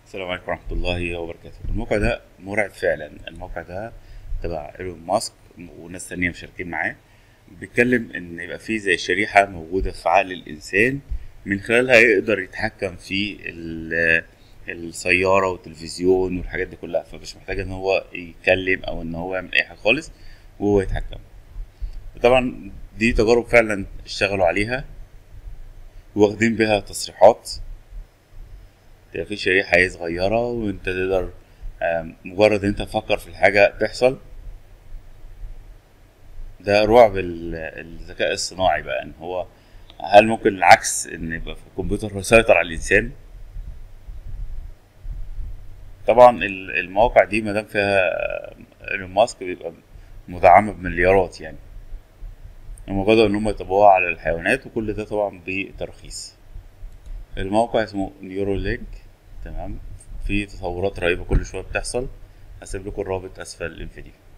السلام عليكم ورحمة الله وبركاته الموقع ده مرعب فعلا الموقع ده تبع ايلون ماسك وناس تانية مشاركين معاه بيتكلم ان يبقى فيه زي شريحة موجودة في عقل الانسان من خلالها يقدر يتحكم في ال- السيارة والتلفزيون والحاجات دي كلها فمش محتاج ان هو يتكلم او ان هو يعمل اي حاجة خالص وهو يتحكم طبعا دي تجارب فعلا اشتغلوا عليها واخدين بيها تصريحات تبقى في شريحة هي صغيرة وانت تقدر آم، مجرد انت تفكر في الحاجة تحصل ده رعب ال- الذكاء الصناعي بقى ان هو هل ممكن العكس ان يبقى في الكمبيوتر يسيطر على الانسان طبعا ال- المواقع دي مادام فيها ايلون ماسك بيبقى مدعمة بمليارات يعني هم بدأوا ان هم يطبقوها على الحيوانات وكل ده طبعا بترخيص الموقع اسمه نيورو لينك تمام في تطورات رهيبة كل شوية بتحصل هسيب لكم الرابط اسفل الفيديو